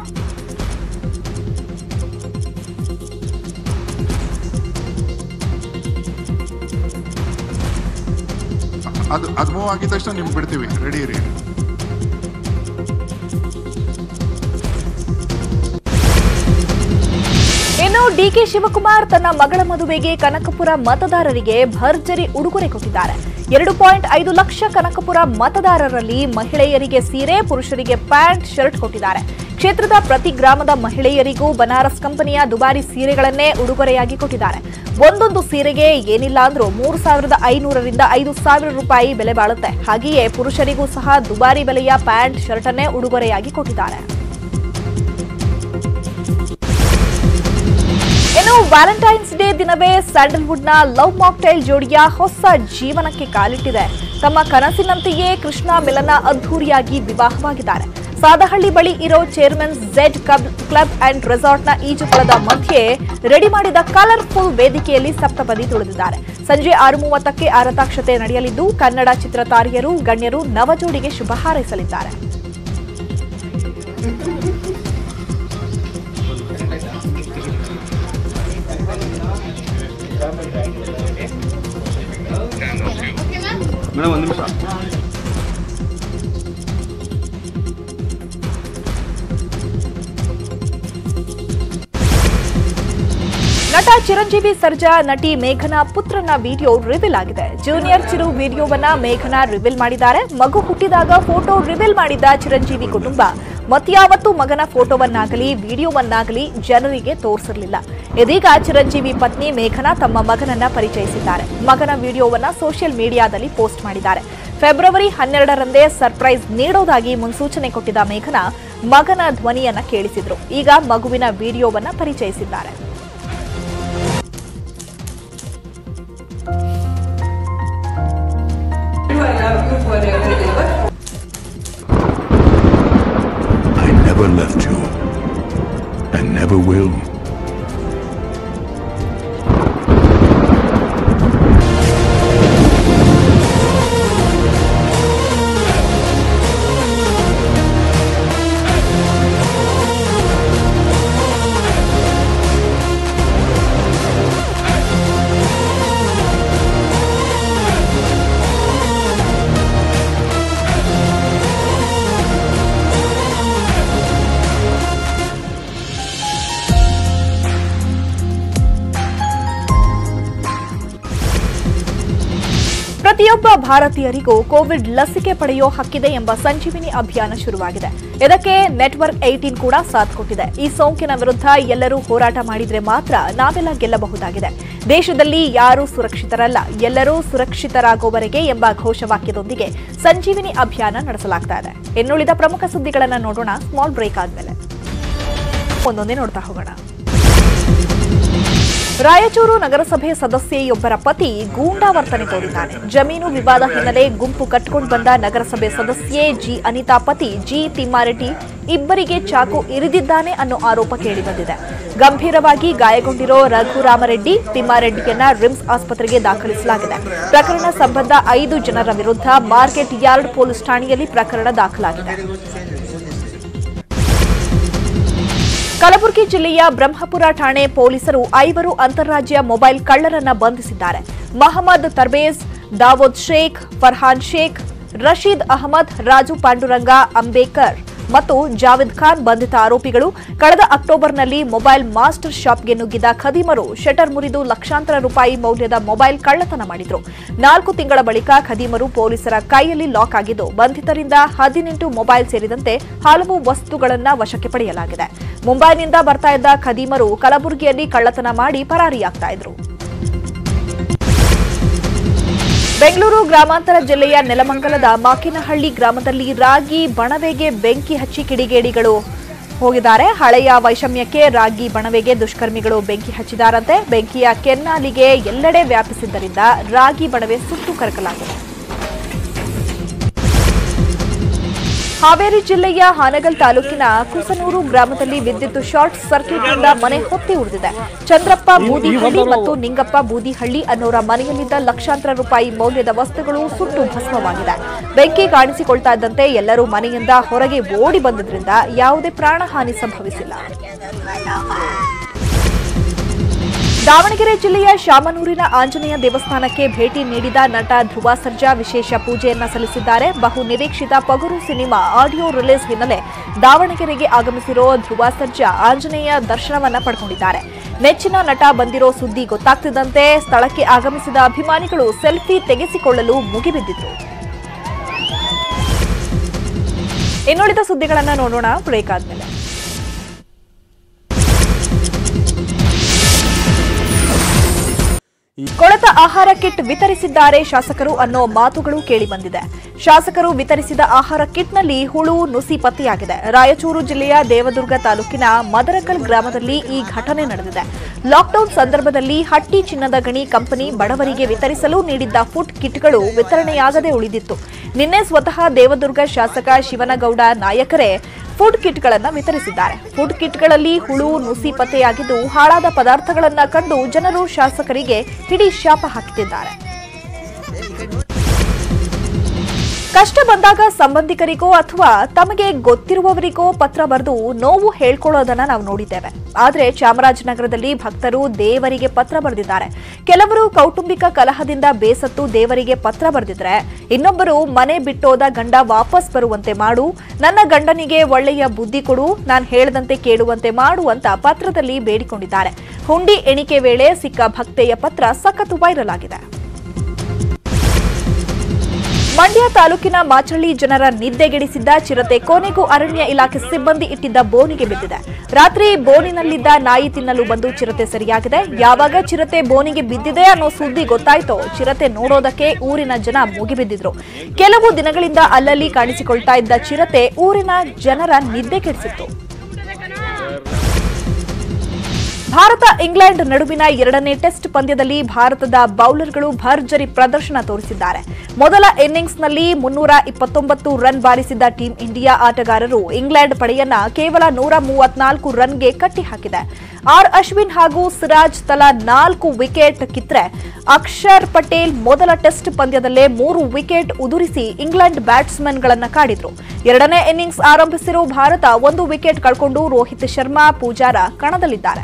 ಅದು ಅದು ಮೂವ್ ಆಗಿದ ತಕ್ಷಣ ನಿಮ್ಗೆ ಬಿಡ್ತೀವಿ ರೆಡಿ ಇರಿ ಇನ್ನು ಡಿಕೆ ಶಿವಕುಮಾರ್ ತನ್ನ ಮಗಳ ಮದುವೆಗೆ ಕನಕಪುರ ಮತದಾರರಿಗೆ ಭರ್ಜರಿ ಉಡುಗೊರೆ ಕೊಟ್ಟಿದ್ದಾರೆ ಎರಡು ಪಾಯಿಂಟ್ ಐದು ಲಕ್ಷ ಕನಕಪುರ ಮತದಾರರಲ್ಲಿ ಮಹಿಳೆಯರಿಗೆ ಸೀರೆ ಪುರುಷರಿಗೆ ಪ್ಯಾಂಟ್ ಶರ್ಟ್ ಕೊಟ್ಟಿದ್ದಾರೆ ಕ್ಷೇತ್ರದ ಪ್ರತಿ ಗ್ರಾಮದ ಮಹಿಳೆಯರಿಗೂ ಬನಾರಸ್ ಕಂಪನಿಯ ದುಬಾರಿ ಸೀರೆಗಳನ್ನೇ ಉಡುಗೊರೆಯಾಗಿ ಕೊಟ್ಟಿದ್ದಾರೆ ಒಂದೊಂದು ಸೀರೆಗೆ ಏನಿಲ್ಲ ಅಂದ್ರೂ ಮೂರು ಸಾವಿರದ ಐನೂರರಿಂದ ಐದು ಸಾವಿರ ರೂಪಾಯಿ ಬೆಲೆ ಬಾಳುತ್ತೆ ಹಾಗೆಯೇ ಪುರುಷರಿಗೂ ಸಹ ದುಬಾರಿ ಬೆಲೆಯ ಪ್ಯಾಂಟ್ ಶರ್ಟ್ ಅನ್ನೇ ಉಡುಗೊರೆಯಾಗಿ ಕೊಟ್ಟಿದ್ದಾರೆ ಇನ್ನು ವ್ಯಾಲೆಂಟೈನ್ಸ್ ಡೇ ದಿನವೇ ಸ್ಯಾಂಡಲ್ವುಡ್ನ ಲವ್ ಮಾಕ್ಟೈಲ್ ಜೋಡಿಯ ಹೊಸ ಜೀವನಕ್ಕೆ ಕಾಲಿಟ್ಟಿದೆ ತಮ್ಮ ಕನಸಿನಂತೆಯೇ ಕೃಷ್ಣ ಮಿಲನ ಅದ್ಧೂರಿಯಾಗಿ ವಿವಾಹವಾಗಿದ್ದಾರೆ ಸಾದಹಳ್ಳಿ ಬಳಿ ಇರೋ chairman Z club club and ರೆಸಾರ್ಟ್ನ ಈಜುಕೊಳದ ಮಧ್ಯೆ ರೆಡಿ ಮಾಡಿದ ಕಲರ್ಫುಲ್ ವೇದಿಕೆಯಲ್ಲಿ ಸಪ್ತಪದಿ ತುಳಿದಿದ್ದಾರೆ ಸಂಜೆ ಆರು ಮೂವತ್ತಕ್ಕೆ ಆರತಾಕ್ಷತೆ ನಡೆಯಲಿದ್ದು ಕನ್ನಡ ಚಿತ್ರತಾರಿಯರು ಗಣ್ಯರು ನವಜೋಡಿಗೆ ಶುಭ ಹಾರೈಸಲಿದ್ದಾರೆ ಮೇಡಮ್ ಒಂದು ನಿಮಿಷ ನಟ ಚಿರಂಜೀವಿ ಸರ್ಜಾ ನಟಿ ಮೇಘನಾ ಪುತ್ರನ ವಿಡಿಯೋ ರಿವೀಲ್ ಆಗಿದೆ ಜೂನಿಯರ್ ಚಿರು ವಿಡಿಯೋವನ್ನ ಮೇಘನಾ ರಿವೀಲ್ ಮಾಡಿದ್ದಾರೆ ಮಗು ಹುಟ್ಟಿದಾಗ ಫೋಟೋ ರಿವೀಲ್ ಮಾಡಿದ್ದ ಚಿರಂಜೀವಿ ಕುಟುಂಬ ಮತ್ಯಾವತ್ತೂ ಮಗನ ಫೋಟೋವನ್ನಾಗಲಿ ವಿಡಿಯೋವನ್ನಾಗಲಿ ಜನರಿಗೆ ತೋರಿಸಿರಲಿಲ್ಲ ಇದೀಗ ಚಿರಂಜೀವಿ ಪತ್ನಿ ಮೇಘನಾ ತಮ್ಮ ಮಗನನ್ನ ಪರಿಚಯಿಸಿದ್ದಾರೆ ಮಗನ ವಿಡಿಯೋವನ್ನ ಸೋಷಿಯಲ್ ಮೀಡಿಯಾದಲ್ಲಿ ಪೋಸ್ಟ್ ಮಾಡಿದ್ದಾರೆ ಫೆಬ್ರವರಿ ಹನ್ನೆರಡರಂದೇ ಸರ್ಪ್ರೈಸ್ ನೀಡೋದಾಗಿ ಮುನ್ಸೂಚನೆ ಕೊಟ್ಟಿದ್ದ ಮೇಘನಾ ಮಗನ ಧ್ವನಿಯನ್ನ ಕೇಳಿಸಿದ್ರು ಈಗ ಮಗುವಿನ ವಿಡಿಯೋವನ್ನ ಪರಿಚಯಿಸಿದ್ದಾರೆ I never left you. And never will. ಪ್ರತಿಯೊಬ್ಬ ಭಾರತೀಯರಿಗೂ ಕೋವಿಡ್ ಲಸಿಕೆ ಪಡೆಯೋ ಹಕ್ಕಿದೆ ಎಂಬ ಸಂಜೀವಿನಿ ಅಭಿಯಾನ ಶುರುವಾಗಿದೆ ಇದಕ್ಕೆ ನೆಟ್ವರ್ಕ್ ಏಟೀನ್ ಕೂಡ ಸಾಥ್ ಕೊಟ್ಟಿದೆ ಈ ಸೋಂಕಿನ ವಿರುದ್ಧ ಎಲ್ಲರೂ ಹೋರಾಟ ಮಾಡಿದ್ರೆ ಮಾತ್ರ ನಾವೆಲ್ಲ ಗೆಲ್ಲಬಹುದಾಗಿದೆ ದೇಶದಲ್ಲಿ ಯಾರೂ ಸುರಕ್ಷಿತರಲ್ಲ ಎಲ್ಲರೂ ಸುರಕ್ಷಿತರಾಗುವವರೆಗೆ ಎಂಬ ಘೋಷವಾಕ್ಯದೊಂದಿಗೆ ಸಂಜೀವಿನಿ ಅಭಿಯಾನ ನಡೆಸಲಾಗ್ತಾ ಇದೆ ಇನ್ನುಳಿದ ಪ್ರಮುಖ ಸುದ್ದಿಗಳನ್ನು ನೋಡೋಣ ಸ್ಮಾಲ್ ಬ್ರೇಕ್ ಆದ್ಮೇಲೆ ಒಂದೊಂದೇ ನೋಡ್ತಾ ಹೋಗೋಣ ರಾಯಚೂರು ನಗರಸಭೆ ಸದಸ್ಯೆಯೊಬ್ಬರ ಪತಿ ಗೂಂಡಾವರ್ತನೆ ತೋರಿದ್ದಾನೆ ಜಮೀನು ವಿವಾದ ಹಿನ್ನೆಲೆ ಗುಂಪು ಕಟ್ಟಿಕೊಂಡು ಬಂದ ನಗರಸಭೆ ಸದಸ್ಯೆ ಜಿ ಅನಿತಾ ಪತಿ ಜಿ ತಿಮ್ಮಾರೆಡ್ಡಿ ಇಬ್ಬರಿಗೆ ಚಾಕು ಇರಿದಿದ್ದಾನೆ ಅನ್ನೋ ಆರೋಪ ಕೇಳಿಬಂದಿದೆ ಗಂಭೀರವಾಗಿ ಗಾಯಗೊಂಡಿರೋ ರಘುರಾಮರೆಡ್ಡಿ ತಿಮ್ಮಾರೆಡ್ಡಿಯನ್ನ ರಿಮ್ಸ್ ಆಸ್ಪತ್ರೆಗೆ ದಾಖಲಿಸಲಾಗಿದೆ ಪ್ರಕರಣ ಸಂಬಂಧ ಐದು ಜನರ ವಿರುದ್ಧ ಮಾರ್ಕೆಟ್ ಯಾರ್ಡ್ ಪೊಲೀಸ್ ಠಾಣೆಯಲ್ಲಿ ಪ್ರಕರಣ ದಾಖಲಾಗಿದೆ ಕಲಬುರಗಿ ಜಿಲ್ಲೆಯ ಬ್ರಹ್ಮಪುರ ಠಾಣೆ ಪೊಲೀಸರು ಐವರು ಅಂತಾರಾಜ್ಯ ಮೊಬೈಲ್ ಕಳ್ಳರನ್ನ ಬಂಧಿಸಿದ್ದಾರೆ ಮಹಮ್ಮದ್ ತರ್ಬೇಜ್ ದಾವೂದ್ ಶೇಖ್ ಫರ್ಹಾನ್ ಶೇಖ್ ರಶೀದ್ ಅಹಮದ್ ರಾಜು ಪಾಂಡುರಂಗ ಅಂಬೇಕರ್ ಮತ್ತು ಜಾವೇದ್ ಖಾನ್ ಬಂಧಿತ ಆರೋಪಿಗಳು ಕಳೆದ ಅಕ್ಟೋಬರ್ನಲ್ಲಿ ಮೊಬೈಲ್ ಮಾಸ್ಟರ್ ಶಾಪ್ಗೆ ನುಗ್ಗಿದ ಖದೀಮರು ಶಟರ್ ಮುರಿದು ಲಕ್ಷಾಂತರ ರೂಪಾಯಿ ಮೌಲ್ಯದ ಮೊಬೈಲ್ ಕಳ್ಳತನ ಮಾಡಿದ್ರು ನಾಲ್ಕು ತಿಂಗಳ ಬಳಿಕ ಖದೀಮರು ಪೊಲೀಸರ ಕೈಯಲ್ಲಿ ಲಾಕ್ ಆಗಿದ್ದು ಬಂಧಿತರಿಂದ ಹದಿನೆಂಟು ಮೊಬೈಲ್ ಸೇರಿದಂತೆ ಹಲವು ವಸ್ತುಗಳನ್ನ ವಶಕ್ಕೆ ಪಡೆಯಲಾಗಿದೆ ಮುಂಬೈನಿಂದ ಬರ್ತಾ ಇದ್ದ ಖದೀಮರು ಕಲಬುರಗಿಯಲ್ಲಿ ಕಳ್ಳತನ ಮಾಡಿ ಪರಾರಿಯಾಗ್ತಾ ಇದ್ರು ಬೆಂಗಳೂರು ಗ್ರಾಮಾಂತರ ಜಿಲ್ಲೆಯ ನೆಲಮಂಗಲದ ಮಾಕಿನಹಳ್ಳಿ ಗ್ರಾಮದಲ್ಲಿ ರಾಗಿ ಬಣವೆಗೆ ಬೆಂಕಿ ಹಚ್ಚಿ ಕಿಡಿಗೇಡಿಗಳು ಹೋಗಿದ್ದಾರೆ ಹಳೆಯ ವೈಷಮ್ಯಕ್ಕೆ ರಾಗಿ ಬಣವೆಗೆ ದುಷ್ಕರ್ಮಿಗಳು ಬೆಂಕಿ ಹಚ್ಚಿದಾರಂತೆ ಬೆಂಕಿಯ ಕೆನ್ನಾಲಿಗೆ ಎಲ್ಲೆಡೆ ವ್ಯಾಪಿಸಿದ್ದರಿಂದ ರಾಗಿ ಬಣವೆ ಸುಟ್ಟು ಕರಕಲಾಗಿದೆ ಹಾವೇರಿ ಜಿಲ್ಲೆಯ ಹಾನಗಲ್ ತಾಲೂಕಿನ ಕುಸನೂರು ಗ್ರಾಮದಲ್ಲಿ ವಿದ್ಯುತ್ ಶಾರ್ಟ್ ಸರ್ಕ್ಯೂಟ್ನಿಂದ ಮನೆ ಹೊತ್ತಿ ಉಳಿದಿದೆ ಚಂದ್ರಪ್ಪ ಬೂದಿಹಳ್ಳಿ ಮತ್ತು ನಿಂಗಪ್ಪ ಬೂದಿಹಳ್ಳಿ ಅನ್ನೋರ ಮನೆಯಲ್ಲಿದ್ದ ಲಕ್ಷಾಂತರ ರೂಪಾಯಿ ಮೌಲ್ಯದ ವಸ್ತುಗಳು ಸುಟ್ಟು ಭಸ್ಮವಾಗಿದೆ ಬೆಂಕಿ ಕಾಣಿಸಿಕೊಳ್ತಾ ಇದ್ದಂತೆ ಎಲ್ಲರೂ ಮನೆಯಿಂದ ಹೊರಗೆ ಓಡಿ ಬಂದಿದ್ರಿಂದ ಯಾವುದೇ ಪ್ರಾಣಹಾನಿ ಸಂಭವಿಸಿಲ್ಲ ದಾವಣಗೆರೆ ಜಿಲ್ಲೆಯ ಶಾಮನೂರಿನ ಆಂಜನೇಯ ದೇವಸ್ಥಾನಕ್ಕೆ ಭೇಟಿ ನೀಡಿದ ನಟ ಧ್ರುವ ಸರ್ಜಾ ವಿಶೇಷ ಪೂಜೆಯನ್ನ ಸಲ್ಲಿಸಿದ್ದಾರೆ ಬಹು ನಿರೀಕ್ಷಿತ ಪಗುರು ಸಿನಿಮಾ ಆಡಿಯೋ ರಿಲೀಸ್ ಹಿನ್ನೆಲೆ ದಾವಣಗೆರೆಗೆ ಆಗಮಿಸಿರೋ ಧ್ರುವ ಸರ್ಜಾ ಆಂಜನೇಯ ದರ್ಶನವನ್ನ ಪಡ್ಕೊಂಡಿದ್ದಾರೆ ನೆಚ್ಚಿನ ನಟ ಬಂದಿರೋ ಸುದ್ದಿ ಗೊತ್ತಾಗ್ತಿದ್ದಂತೆ ಸ್ಥಳಕ್ಕೆ ಆಗಮಿಸಿದ ಅಭಿಮಾನಿಗಳು ಸೆಲ್ಫಿ ತೆಗೆಸಿಕೊಳ್ಳಲು ಮುಗಿಬಿದ್ದಿದ್ರು ಇನ್ನುಳಿದ ಸುದ್ದಿಗಳನ್ನ ನೋಡೋಣ ಬ್ರೇಕ್ ಆದ್ಮೇಲೆ ಕೊಳೆತ ಆಹಾರ ಕಿಟ್ ವಿತರಿಸಿದ್ದಾರೆ ಶಾಸಕರು ಅನ್ನೋ ಮಾತುಗಳು ಕೇಳಿಬಂದಿದೆ ಶಾಸಕರು ವಿತರಿಸಿದ ಆಹಾರ ಕಿಟ್ನಲ್ಲಿ ಹುಳು ನುಸಿ ಪತ್ತೆಯಾಗಿದೆ ರಾಯಚೂರು ಜಿಲ್ಲೆಯ ದೇವದುರ್ಗ ತಾಲೂಕಿನ ಮದರಕಲ್ ಗ್ರಾಮದಲ್ಲಿ ಈ ಘಟನೆ ನಡೆದಿದೆ ಲಾಕ್ಡೌನ್ ಸಂದರ್ಭದಲ್ಲಿ ಹಟ್ಟಿ ಚಿನ್ನದ ಗಣಿ ಕಂಪನಿ ಬಡವರಿಗೆ ವಿತರಿಸಲು ನೀಡಿದ್ದ ಫುಡ್ ಕಿಟ್ಗಳು ವಿತರಣೆಯಾಗದೆ ಉಳಿದಿತ್ತು ನಿನ್ನೆ ಸ್ವತಃ ದೇವದುರ್ಗ ಶಾಸಕ ಶಿವನಗೌಡ ನಾಯಕರೇ ಫುಡ್ ಕಿಟ್ಗಳನ್ನು ವಿತರಿಸಿದ್ದಾರೆ ಫುಡ್ ಕಿಟ್ಗಳಲ್ಲಿ ಹುಳು ನುಸಿ ಪತ್ತೆಯಾಗಿದ್ದು ಹಾಳಾದ ಪದಾರ್ಥಗಳನ್ನ ಕಂಡು ಜನರು ಶಾಸಕರಿಗೆ ಹಿಡಿ ಶಾಪ ಹಾಕುತ್ತಿದ್ದಾರೆ ಕಷ್ಟ ಬಂದಾಗ ಸಂಬಂಧಿಕರಿಗೋ ಅಥವಾ ತಮಗೆ ಗೊತ್ತಿರುವವರಿಗೋ ಪತ್ರ ಬರೆದು ನೋವು ಹೇಳ್ಕೊಳ್ಳೋದನ್ನ ನಾವು ನೋಡಿದ್ದೇವೆ ಆದರೆ ಚಾಮರಾಜನಗರದಲ್ಲಿ ಭಕ್ತರು ದೇವರಿಗೆ ಪತ್ರ ಬರೆದಿದ್ದಾರೆ ಕೆಲವರು ಕೌಟುಂಬಿಕ ಕಲಹದಿಂದ ಬೇಸತ್ತು ದೇವರಿಗೆ ಪತ್ರ ಬರೆದಿದ್ರೆ ಇನ್ನೊಬ್ಬರು ಮನೆ ಬಿಟ್ಟೋದ ಗಂಡ ವಾಪಸ್ ಬರುವಂತೆ ಮಾಡು ನನ್ನ ಗಂಡನಿಗೆ ಒಳ್ಳೆಯ ಬುದ್ಧಿ ಕೊಡು ನಾನು ಹೇಳದಂತೆ ಕೇಳುವಂತೆ ಮಾಡು ಅಂತ ಪತ್ರದಲ್ಲಿ ಬೇಡಿಕೊಂಡಿದ್ದಾರೆ ಹುಂಡಿ ಎಣಿಕೆ ವೇಳೆ ಸಿಕ್ಕ ಭಕ್ತೆಯ ಪತ್ರ ಸಖತ್ ವೈರಲ್ ಆಗಿದೆ ಮಂಡ್ಯ ತಾಲೂಕಿನ ಮಾಚಳ್ಳಿ ಜನರ ನಿದ್ದೆಗೆಡಿಸಿದ್ದ ಚಿರತೆ ಕೊನೆಗೂ ಅರಣ್ಯ ಇಲಾಖೆ ಸಿಬ್ಬಂದಿ ಇಟ್ಟಿದ್ದ ಬೋನಿಗೆ ಬಿದ್ದಿದೆ ರಾತ್ರಿ ಬೋನಿನಲ್ಲಿದ್ದ ನಾಯಿ ತಿನ್ನಲು ಬಂದು ಚಿರತೆ ಸರಿಯಾಗಿದೆ ಯಾವಾಗ ಚಿರತೆ ಬೋನಿಗೆ ಬಿದ್ದಿದೆ ಅನ್ನೋ ಸುದ್ದಿ ಗೊತ್ತಾಯ್ತೋ ಚಿರತೆ ನೋಡೋದಕ್ಕೆ ಊರಿನ ಜನ ಮುಗಿಬಿದ್ದಿದ್ರು ಕೆಲವು ದಿನಗಳಿಂದ ಅಲ್ಲಲ್ಲಿ ಕಾಣಿಸಿಕೊಳ್ತಾ ಇದ್ದ ಚಿರತೆ ಊರಿನ ಜನರ ನಿದ್ದೆ ಕೆಡಿಸಿತ್ತು ಭಾರತ ಇಂಗ್ಲೆಂಡ್ ನಡುವಿನ ಎರಡನೇ ಟೆಸ್ಟ್ ಪಂದ್ಯದಲ್ಲಿ ಭಾರತದ ಬೌಲರ್ಗಳು ಭರ್ಜರಿ ಪ್ರದರ್ಶನ ತೋರಿಸಿದ್ದಾರೆ ಮೊದಲ ಇನ್ನಿಂಗ್ಸ್ನಲ್ಲಿ ಮುನ್ನೂರ ಇಪ್ಪತ್ತೊಂಬತ್ತು ರನ್ ಬಾರಿಸಿದ್ದ ಟೀಂ ಇಂಡಿಯಾ ಆಟಗಾರರು ಇಂಗ್ಲೆಂಡ್ ಪಡೆಯನ್ನ ಕೇವಲ ನೂರ ಮೂವತ್ನಾಲ್ಕು ರನ್ಗೆ ಕಟ್ಟಿಹಾಕಿದೆ ಆರ್ ಅಶ್ವಿನ್ ಹಾಗೂ ಸಿರಾಜ್ ತಲಾ ನಾಲ್ಕು ವಿಕೆಟ್ ಕಿತ್ರೆ ಅಕ್ಷರ್ ಪಟೇಲ್ ಮೊದಲ ಟೆಸ್ಟ್ ಪಂದ್ಯದಲ್ಲೇ ಮೂರು ವಿಕೆಟ್ ಉದುರಿಸಿ ಇಂಗ್ಲೆಂಡ್ ಬ್ಯಾಟ್ಸ್ಮನ್ಗಳನ್ನ ಕಾಡಿದ್ರು ಎರಡನೇ ಇನ್ನಿಂಗ್ಸ್ ಆರಂಭಿಸಿರುವ ಭಾರತ ಒಂದು ವಿಕೆಟ್ ಕಳ್ಕೊಂಡು ರೋಹಿತ್ ಶರ್ಮಾ ಪೂಜಾರ ಕಣದಲ್ಲಿದ್ದಾರೆ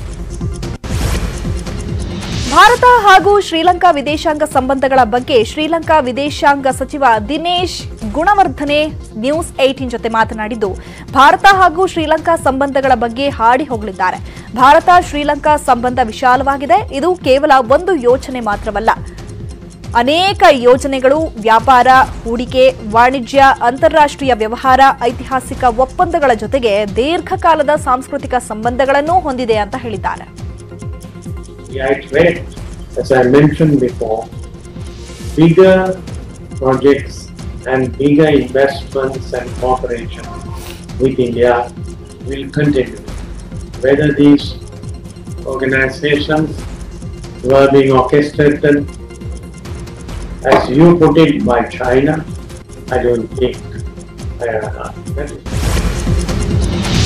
ಭಾರತ ಹಾಗೂ ಶ್ರೀಲಂಕಾ ವಿದೇಶಾಂಗ ಸಂಬಂಧಗಳ ಬಗ್ಗೆ ಶ್ರೀಲಂಕಾ ವಿದೇಶಾಂಗ ಸಚಿವ ದಿನೇಶ್ ಗುಣವರ್ಧನೆ ನ್ಯೂಸ್ ಏಟೀನ್ ಜೊತೆ ಮಾತನಾಡಿದ್ದು ಭಾರತ ಹಾಗೂ ಶ್ರೀಲಂಕಾ ಸಂಬಂಧಗಳ ಬಗ್ಗೆ ಹಾಡಿ ಹೋಗಲಿದ್ದಾರೆ ಭಾರತ ಶ್ರೀಲಂಕಾ ಸಂಬಂಧ ವಿಶಾಲವಾಗಿದೆ ಇದು ಕೇವಲ ಒಂದು ಯೋಚನೆ ಮಾತ್ರವಲ್ಲ ಅನೇಕ ಯೋಜನೆಗಳು ವ್ಯಾಪಾರ ಹೂಡಿಕೆ ವಾಣಿಜ್ಯ ಅಂತಾರಾಷ್ಟ್ರೀಯ ವ್ಯವಹಾರ ಐತಿಹಾಸಿಕ ಒಪ್ಪಂದಗಳ ಜೊತೆಗೆ ದೀರ್ಘಕಾಲದ ಸಾಂಸ್ಕೃತಿಕ ಸಂಬಂಧಗಳನ್ನೂ ಹೊಂದಿದೆ ಅಂತ ಹೇಳಿದ್ದಾರೆ Yeah, it's great. As I mentioned before, bigger projects and bigger investments and cooperation with India will continue. Whether these organizations were being orchestrated, as you put it, by China, I don't think. Uh, that is